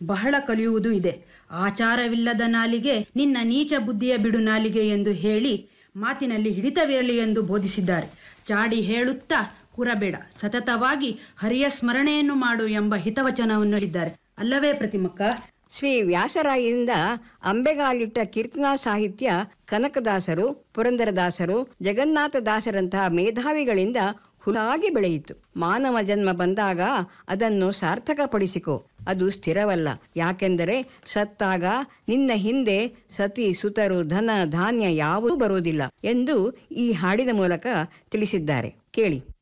ಬಹಳ ಕಲಿಯುವುದು ಇದೆ ಆಚಾರವಿಲ್ಲದ ನಾಲಿಗೆ ನಿನ್ನ ನೀಚ ಬುದ್ಧಿಯ ಬಿಡು ನಾಲಿಗೆ ಎಂದು ಹೇಳಿ ಮಾತಿನಲ್ಲಿ ಹಿಡಿತವಿರಲಿ ಎಂದು ಬೋಧಿಸಿದ್ದಾರೆ ಚಾಡಿ ಹೇಳುತ್ತಾ ಕುರಬೇಡ ಸತತವಾಗಿ ಹರಿಯ ಸ್ಮರಣೆಯನ್ನು ಮಾಡು ಎಂಬ ಹಿತವಚನವನ್ನು ಹೇಳಿದ್ದಾರೆ ಅಲ್ಲವೇ ಪ್ರತಿಮಕ್ಕ ಶ್ರೀ ವ್ಯಾಸರಾಯರಿಂದ ಅಂಬೆಗಾಲಿಟ್ಟ ಕೀರ್ತನಾ ಸಾಹಿತ್ಯ ಕನಕದಾಸರು ಪುರಂದರದಾಸರು ಜಗನ್ನಾಥದಾಸರಂತಹ ಮೇಧಾವಿಗಳಿಂದ ಹುಲಾಗಿ ಬೆಳೆಯಿತು ಮಾನವ ಜನ್ಮ ಬಂದಾಗ ಅದನ್ನು ಸಾರ್ಥಕಪಡಿಸಿಕೊ ಅದು ಸ್ಥಿರವಲ್ಲ ಯಾಕೆಂದರೆ ಸತ್ತಾಗ ನಿನ್ನ ಹಿಂದೆ ಸತಿ ಸುತರು ಧನ ಧಾನ್ಯ ಯಾವುದೂ ಬರುವುದಿಲ್ಲ ಎಂದು ಈ ಹಾಡಿನ ಮೂಲಕ ತಿಳಿಸಿದ್ದಾರೆ ಕೇಳಿ